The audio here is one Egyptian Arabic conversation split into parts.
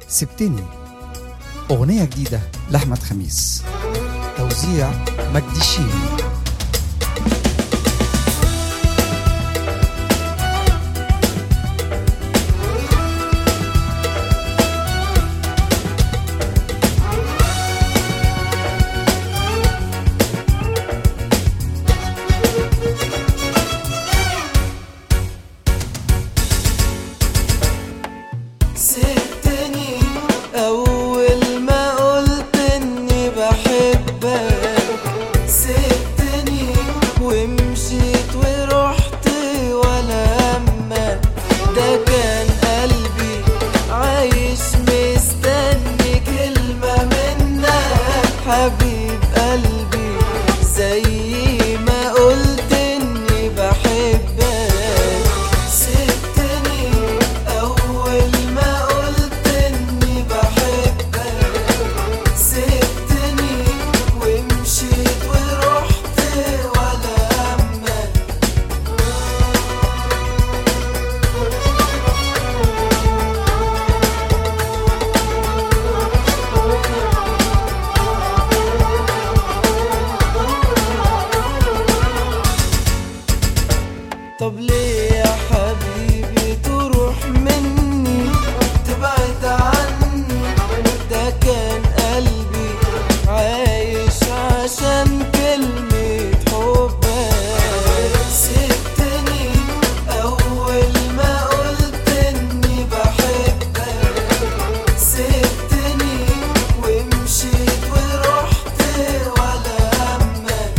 سبتني أغنية جديدة لأحمد خميس توزيع مجدي الشيمي سبتني أول ما قلت إني بحبك سبتني ومشيت ورحت ولا همك ده كان قلبي عايش مستني كلمة منك حبيب قلبي زي ما قلت إني بحبك سبتني أول ما قلت إني بحبك سبتني ومشيت ورحت ولا همك طب ليه يا حبيبي تروح مني تبعد عني ده كان قلبي عايش عشان كلمة حبك سبتني أول ما قلت إني بحبك سبتني ومشيت ورحت ولا همك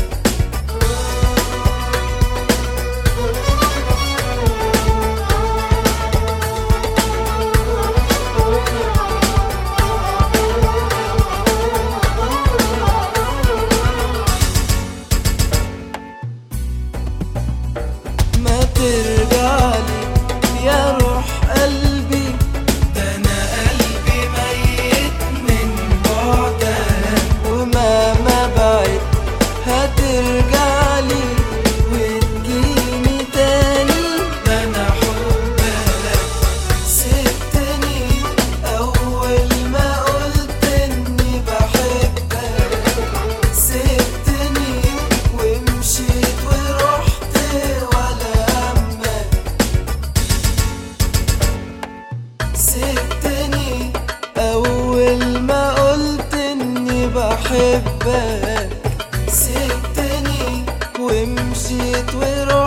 ما ترجعلي يا روح قلبي ده انا قلبي ميت من بعدك وما ما بعد هترجعلي وتجيني تاني ده انا حبك سبتني اول ما قلت اني بحبك سبتني ومشيت ورحت ولا همك سبتني أول ما قلت إني بحبك سبتني ومشيت ورحت